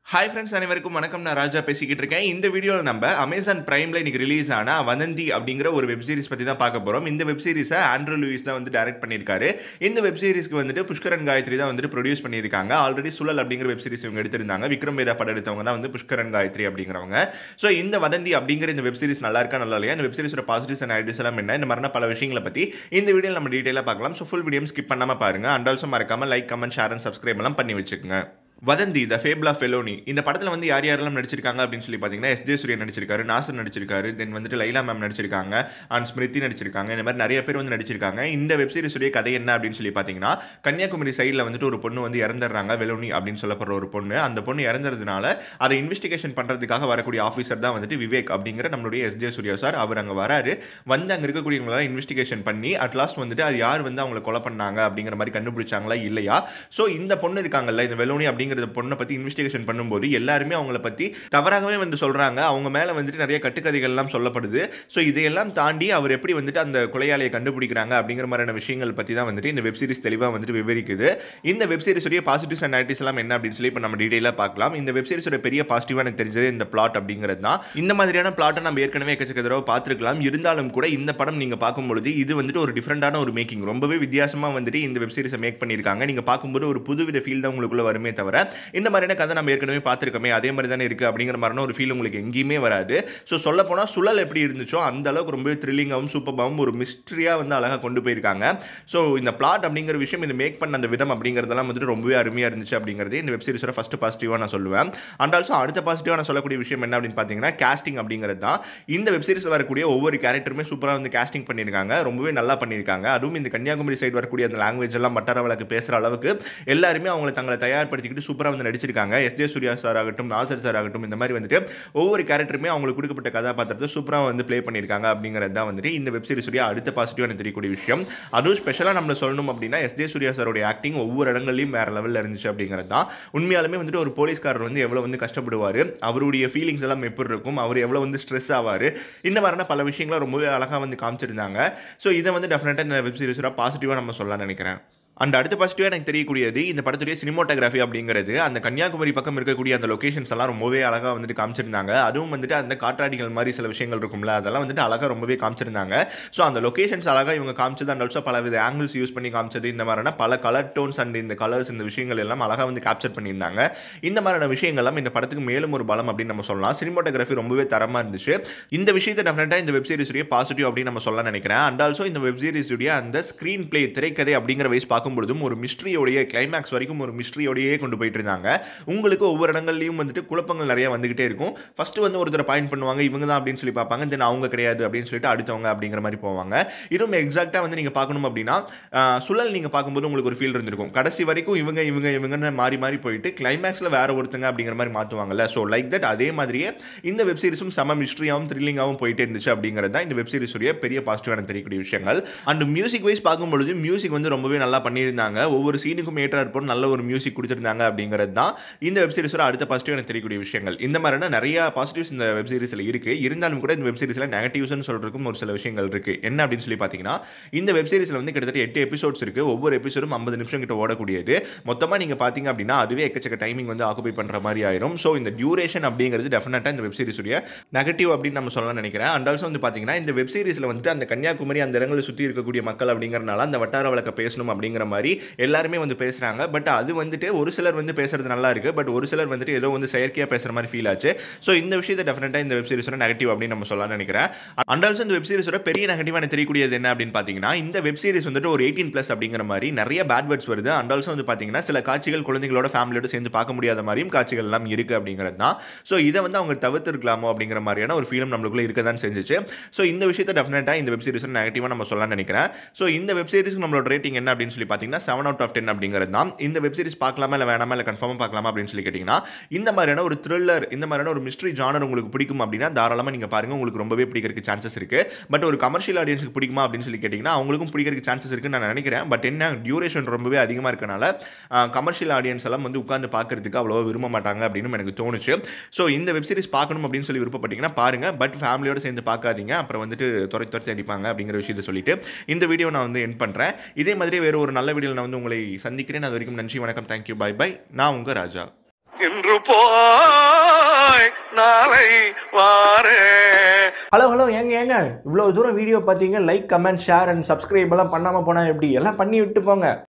hi friends அனைவருக்கும் வணக்கம் நான் ராஜா பேசிக்கிட்டு இருக்கேன் இந்த வீடியோவில் நம்ம அமேசான் பிரைமில் இன்னைக்கு ரிலீஸ் ஆன வதந்தி அப்படிங்கிற ஒரு வெப் சீரிஸ் பற்றி தான் பார்க்க போகிறோம் இந்த வெப் சீரிஸை ஆண்ட்ரூ லூயிஸ் தான் வந்து டைரக்ட் பண்ணியிருக்காரு இந்த வெப் சீரிஸ்க்கு வந்துட்டு புஷ்கரன் காயத்ரி தான் வந்துட்டு ப்ரொடியூஸ் பண்ணியிருக்காங்க ஆல்ரெடி சுழல் அப்படிங்கிற வெப் சீரிஸ் இவங்க எடுத்திருந்தாங்க விக்ரம் வேதா படம் எடுத்தவங்க தான் வந்து புஷ்கரன் காயத்ரி அப்படிங்கிறவங்க ஸோ இந்த வதந்தி அப்படிங்கிற இந்த வெப் சீரிஸ் நல்லா இருக்கா நல்லா இல்லையா இந்த வெப் சீரிஸோட பாசிட்டிவ்ஸ் அண்ட் ஐடிஸ் எல்லாம் என்ன இந்த மாதிரியான பல விஷயங்களை பற்றி இந்த வீடியோவில் நம்ம டீட்டெயிலாக பார்க்கலாம் ஸோ ஃபுல் வீடியோ ஸ்கிப் பண்ணாமல் பாருங்கள் அண்ட் ஆல்சோ மறக்காமல் like comment share and subscribe எல்லாம் பண்ணி வச்சுக்கோங்க வதந்தி த ஃபேப்லா ஃபெலோனி இந்த படத்தில் வந்து யார் யாரெல்லாம் நடிச்சிருக்காங்க அப்படின்னு சொல்லி பார்த்தீங்கன்னா எஸ் ஜே சூர்யா நடிச்சிருக்காரு நாசர் நடிச்சிருக்காரு தென் வந்துட்டு லைலா மேம் நடிச்சிருக்காங்க அண்ட் ஸ்மிருதி நடிச்சிருக்காங்க இந்த மாதிரி நிறைய பேர் வந்து நடிச்சிருக்காங்க இந்த வெப் சீரிஸுடைய கதை என்ன அப்படின்னு சொல்லி பார்த்தீங்கன்னா கன்னியாகுமரி சைடில் வந்துட்டு ஒரு பொண்ணு வந்து இறந்துடுறாங்க வெலோனி அப்படின்னு சொல்லப்படுற ஒரு பொண்ணு அந்த பொண்ணு இறந்துறதுனால அதை இன்வெஸ்டிகேஷன் பண்ணுறதுக்காக வரக்கூடிய ஆஃபீஸர் தான் வந்துட்டு விவேக் அப்படிங்கிற நம்மளுடைய எஸ் ஜே சூர்யா சார் அவர் அங்கே வராரு வந்து அங்கே இருக்கக்கூடியவங்களாம் இன்வெஸ்டிகேஷன் பண்ணி அட் லாஸ்ட் வந்துட்டு அது யார் வந்து அவங்களை கொலை பண்ணாங்க அப்படிங்கிற மாதிரி கண்டுபிடிச்சாங்களா இல்லையா ஸோ இந்த பொண்ணு இருக்காங்கல்ல இந்த வெலோனி அப்படிங்கிற பொண்ணை பற்றி இன்வெஸ்டிகேஷன் பண்ணும்போது எல்லாருமே அவங்கள பற்றி தவறாகவே வந்து சொல்கிறாங்க அவங்க மேலே வந்துட்டு நிறைய கட்டுக்கதைகள்லாம் சொல்லப்படுது ஸோ இதையெல்லாம் தாண்டி அவர் எப்படி வந்துட்டு அந்த கொலையாளியை கண்டுபிடிக்கிறாங்க அப்படிங்கிற மாதிரியான விஷயங்கள் பற்றி தான் வந்துட்டு இந்த வெப் சீரிஸ் தெளிவாக வந்துட்டு விவரிக்குது இந்த வெப் சீரிஸுடைய பாசிட்டிவ்ஸ் அண்ட் நெகட்டிவ்ஸ் எல்லாம் என்ன அப்படின்னு சொல்லி இப்போ நம்ம டீட்டெயிலாக பார்க்கலாம் இந்த வெப் சீரிஸோட பெரிய பாசிட்டிவாக எனக்கு தெரிஞ்சது இந்த பிளாட் அப்படிங்கிறது தான் இந்த மாதிரியான பிளாட்டை நம்ம ஏற்கனவே எக்கச்சக்க தடவை பார்த்துருக்கலாம் இருந்தாலும் கூட இந்த படம் நீங்கள் பார்க்கும்பொழுது இது வந்துட்டு ஒரு டிஃப்ரெண்டான ஒரு மேக்கிங் ரொம்பவே வித்தியாசமாக வந்துட்டு இந்த வெப் சீரிஸை மேக் பண்ணியிருக்காங்க நீங்கள் பார்க்கும்போது ஒரு புதுவித ஃபீல் தான் உங்களுக்குள்ள வருமே தவிர இந்த மாதிரியான கதை நம்ம ஏற்கனவே பார்த்துருக்கோமே அதே மாதிரி தானே இருக்குது அப்படிங்கிற மாதிரியான ஒரு ஃபீல் உங்களுக்கு எங்கேயுமே வராது ஸோ சொல்ல போனால் சுழல் எப்படி இருந்துச்சோ அந்த அளவுக்கு ரொம்பவே த்ரில்லிங்காகவும் சூப்பராகவும் ஒரு மிஸ்ட்ரியாக வந்து அழகாக கொண்டு போயிருக்காங்க ஸோ இந்த பிளாட் அப்படிங்கிற விஷயம் இந்த மேக் பண்ண அந்த விதம் அப்படிங்கிறதெல்லாம் வந்துட்டு ரொம்பவே அருமையாக இருந்துச்சு அப்படிங்கிறது இந்த வெப் சீரிஸோட ஃபஸ்ட்டு பாசிட்டிவாக நான் சொல்லுவேன் அண்ட் ஆல்சோ அடுத்த பாசிட்டிவாக நான் சொல்லக்கூடிய விஷயம் என்ன அப்படின்னு பார்த்தீங்கன்னா கேஸ்டிங் அப்படிங்கிறது தான் இந்த வெப் சீரிஸில் வரக்கூடிய ஒவ்வொரு கேரக்டருமே சூப்பராக வந்து கேஸ்டிங் பண்ணியிருக்காங்க ரொம்பவே நல்லா பண்ணியிருக்காங்க அதுவும் இந்த கன்னியாகுமரி சைடு வரக்கூடிய அந்த லாங்குவேஜ் எல்லாம் மட்டார வழக்கு பேசுகிற அளவுக்கு எல்லாருமே அவங்களை தங்களை தயார்படுத்திக்கிட்டு சூப்பராக வந்து நடிச்சிருக்காங்க எஸ் ஜே சூர்யா சார் ஆகட்டும் நாசர் சார் ஆகட்டும் இந்த மாதிரி வந்துட்டு ஒவ்வொரு கேரக்டருமே அவங்களுக்கு கொடுக்கப்பட்ட கதாபாத்திரத்தை சூப்பராக வந்து ப்ளே பண்ணியிருக்காங்க அப்படிங்கிறது தான் வந்துட்டு இந்த வெப் சீரிஸுடைய அடுத்த பாசிட்டிவாக தெரியக்கூடிய விஷயம் அதுவும் ஸ்பெஷலாக நம்ம சொல்லணும் அப்படின்னா எஸ் ஜே சூர்யா சாரோடைய ஆக்டிங் ஒவ்வொரு இடங்கள்லையும் வேறு லெவலில் இருந்துச்சு அப்படிங்கிறது தான் உண்மையாலுமே வந்துட்டு ஒரு போலீஸ்காரர் வந்து எவ்வளோ வந்து கஷ்டப்படுவார் அவருடைய ஃபீலிங்ஸ் எல்லாம் எப்படி இருக்கும் அவர் எவ்வளோ வந்து ஸ்ட்ரெஸ் ஆவார் இந்த மாதிரியான பல விஷயங்களை ரொம்பவே அழகாக வந்து காமிச்சிருந்தாங்க ஸோ இதை வந்து டெஃபினட்டாக இந்த வெப் சீரிஸோட பாசிட்டிவாக நம்ம சொல்லலாம் நினைக்கிறேன் அண்ட் அடுத்த பாசிட்டிவாக எனக்கு தெரியக்கூடியது இந்த படத்துடைய சினிமோட்டோகிராஃபி அப்படிங்கிறது அந்த கன்னியாகுமரி பக்கம் இருக்கக்கூடிய அந்த லொக்கேஷன்ஸ் எல்லாம் ரொம்பவே அழகாக வந்துட்டு காமிச்சிருந்தாங்க அதுவும் வந்துட்டு அந்த காற்றாடிகள் மாதிரி சில விஷயங்கள் இருக்கும்ல அதெல்லாம் வந்துட்டு அழகாக ரொம்பவே காமிச்சிருந்தாங்க ஸோ அந்த லொக்கேஷன்ஸ் அழகாக இவங்க காமிச்சது அண்ட் ஆல்சோ பல வித ஆங்கிள்ஸ் யூஸ் பண்ணி காமிச்சது இந்த மாதிரியான பல கலர் டோன்ஸ் அண்ட் இந்த கலர்ஸ் இந்த விஷயங்கள் எல்லாம் அழகாக வந்து கேப்சர் பண்ணியிருந்தாங்க இந்த மாதிரியான விஷயங்கள்லாம் இந்த படத்துக்கு மேலும் ஒரு பலம் அப்படின்னு நம்ம சொல்லலாம் சினிமோட்டோகிராஃபி ரொம்பவே தரமாக இருந்துச்சு இந்த விஷயத்தை டெஃபினட்டாக இந்த வெப் சீரிஸுடைய பாசிட்டிவ் அப்படின்னு நம்ம சொல்ல நினைக்கிறேன் அண்ட் ஆல்சோ இந்த வெப் சீரிஸுடைய அந்த ஸ்க்ரீன் பிளே திரைக்கதை அப்படிங்கிற வயசு பார்க்கும் பொழுதும் ஒரு மிஸ்ட்ரியோடைய கிளைமேக்ஸ் வரைக்கும் ஒரு மிஸ்ட்ரியோடையே கொண்டு போயிட்டு இருந்தாங்க உங்களுக்கு ஒவ்வொரு இடங்கள்லையும் வந்துட்டு குழப்பங்கள் நிறைய வந்துகிட்டே இருக்கும் ஃபர்ஸ்ட் வந்து ஒருத்தர் பாயிண்ட் பண்ணுவாங்க இவங்க தான் அப்படின்னு சொல்லி பார்ப்பாங்க தென் அவங்க கிடையாது அப்படின்னு சொல்லிட்டு அடுத்தவங்க அப்படிங்கிற மாதிரி போவாங்க இதுவும் எக்ஸாக்டாக வந்து நீங்கள் பார்க்கணும் அப்படின்னா சுழல் நீங்கள் பார்க்கும்போது உங்களுக்கு ஒரு ஃபீல் இருந்திருக்கும் கடைசி வரைக்கும் இவங்க இவங்க இவங்கன்னு மாறி மாறி போயிட்டு கிளைமேக்ஸில் வேற ஒருத்தங்க அப்படிங்கிற மாதிரி மாற்றுவாங்கல்ல ஸோ லைக் தட் அதே மாதிரியே இந்த வெப் சீரிஸும் செம மிஸ்ட்ரியாகவும் த்ரில்லிங்காகவும் போயிட்டே இருந்துச்சு அப்படிங்கிறது தான் இந்த வெப் சீரிஸுடைய பெரிய பாசிட்டிவான தெரியக்கூடிய விஷயங்கள் அண்ட் மியூசிக் வைஸ் பார்க்கும்பொழுது மியூசிக் வந்து ரொம்பவே நல்லா பண்ணியிருந்தாங்க ஒவ்வொரு சீனுக்கும் ஏற்றா இருப்போம் நல்ல ஒரு மியூசிக் கொடுத்துருந்தாங்க அப்படிங்கிறது தான் இந்த வெப் சீரிஸோட அடுத்த பாசிட்டிவ் எனக்கு தெரியக்கூடிய விஷயங்கள் இந்த மாதிரியான நிறைய பாசிட்டிவ்ஸ் இந்த வெப் சீரிஸில் இருக்குது இருந்தாலும் கூட இந்த வெப் சீரிஸில் நெகட்டிவ்ஸ்னு சொல்கிறதுக்கும் ஒரு சில விஷயங்கள் இருக்குது என்ன அப்படின்னு சொல்லி பார்த்தீங்கன்னா இந்த வெப் சீரிஸில் வந்து கிட்டத்தட்ட எட்டு எபிசோட்ஸ் இருக்குது ஒவ்வொரு எபிசோடும் ஐம்பது நிமிஷம் கிட்ட ஓடக்கூடியது மொத்தமாக நீங்கள் பார்த்தீங்க அப்படின்னா அதுவே எக்கச்சக்க டைமிங் வந்து ஆக்குபை பண்ணுற மாதிரி ஆயிரும் ஸோ இந்த டியூரேஷன் அப்படிங்கிறது டெஃபினட்டாக இந்த வெப் சீரிஸுடைய நெகட்டிவ் அப்படின்னு நம்ம சொல்லலாம் நினைக்கிறேன் அண்ட் ஆல்சோ வந்து பார்த்தீங்கன்னா இந்த வெப் சீரிஸில் வந்துட்டு அந்த கன்னியாகுமரி அந்த இடங்களை சுற்றி இருக்கக்கூடிய மக்கள் அப்படிங்கிறனால அந்த வட்டார வழக்க பேசணும் அப்படிங்கிற மாதிரி எல்லாருமே வந்து பேசுகிறாங்க பட் அது வந்துட்டு ஒரு சிலர் வந்து பேசுறது நல்லா இருக்குது பட் ஒரு சிலர் வந்துட்டு ஏதோ வந்து செயற்கையாக பேசுகிற மாதிரி ஃபீல் ஆச்சு ஸோ இந்த விஷயத்தை டெஃபினட்டாக இந்த வெப் சீரிஸோட நெகட்டிவ் அப்படின்னு நம்ம சொல்லலாம் நினைக்கிறேன் அண்ட் ஆல்சோ இந்த வெப் சீரிஸோட பெரிய நெகட்டிவான தெரியக்கூடியது என்ன அப்படின்னு பார்த்தீங்கன்னா இந்த வெப் சீரிஸ் வந்துட்டு ஒரு எயிட்டீன் ப்ளஸ் அப்படிங்கிற மாதிரி நிறைய பேட் வேர்ட்ஸ் வருது அண்ட் ஆல்சோ வந்து பார்த்தீங்கன்னா சில காட்சிகள் குழந்தைங்களோட ஃபேமிலியோட சேர்ந்து பார்க்க முடியாத மாதிரியும் காட்சிகள் எல்லாம் இருக்குது அப்படிங்கிறது தான் ஸோ இதை வந்து அவங்க தவிர்த்திருக்கலாமோ அப்படிங்கிற மாதிரியான ஒரு ஃபீலும் நம்மளுக்குள்ள இருக்க தான் செஞ்சிச்சு ஸோ இந்த விஷயத்தை டெஃபினட்டாக இந்த வெப் சீரிஸ் நெகட்டிவாக நம்ம சொல்லலாம் நினைக்கிறேன் ஸோ இந்த வெப் சீரிஸ்க்கு நம்மளோட ரேட்டிங் என்ன அப்படின்னு சொல்லி பார்த்தீங்கன்னா செவன் அவுட் ஆஃப் டென் அப்படிங்கிறது தான் இந்த வெப் சீரிஸ் பார்க்கலாமா இல்லை வேணாமா இல்லை கன்ஃபார்மாக பார்க்கலாமா அப்படின்னு சொல்லி கேட்டிங்கன்னா இந்த மாதிரியான ஒரு த்ரில்லர் இந்த மாதிரியான ஒரு மிஸ்ட்ரி ஜானர் உங்களுக்கு பிடிக்கும் அப்படின்னா தாராளமாக நீங்கள் பாருங்கள் உங்களுக்கு ரொம்பவே பிடிக்கிறதுக்கு சான்சஸ் இருக்குது பட் ஒரு கமர்ஷியல் ஆடியன்ஸுக்கு பிடிக்குமா அப்படின்னு சொல்லி கேட்டிங்கன்னா அவங்களுக்கும் பிடிக்கிறதுக்கு சான்சஸ் இருக்குன்னு நான் நினைக்கிறேன் பட் என்ன டியூரேஷன் ரொம்பவே அதிகமாக இருக்கனால கமர்ஷியல் ஆடியன்ஸ் எல்லாம் வந்து உட்காந்து பார்க்கறதுக்கு அவ்வளோ விரும்ப மாட்டாங்க அப்படின்னு எனக்கு தோணுச்சு ஸோ இந்த வெப் சீரிஸ் பார்க்கணும் அப்படின்னு சொல்லி விருப்பப்பட்டீங்கன்னா பாருங்கள் பட் ஃபேமிலியோட சேர்ந்து பார்க்காதீங்க அப்புறம் வந்துட்டு துறை துரத்தி அடிப்பாங்க அப்படிங்கிற விஷயத்தை சொல்லிட்டு இந்த வீடியோ நான் வந்து என் பண்ணுறேன் இதே மாதிரி வேறு ஒரு நல்ல வீடியோவில் நான் வந்து உங்களை சந்திக்கிறேன் அது வரைக்கும் நன்றி வணக்கம் தேங்க்யூ பை பை நான் உங்கள் ராஜா இன்று போய் நாளை வாரே ஹலோ ஹலோ ஏங்க ஏங்க இவ்வளோ தூரம் வீடியோ பார்த்தீங்க like comment share and subscribe எல்லாம் பண்ணாமல் போனால் எப்படி எல்லாம் பண்ணி விட்டு போங்க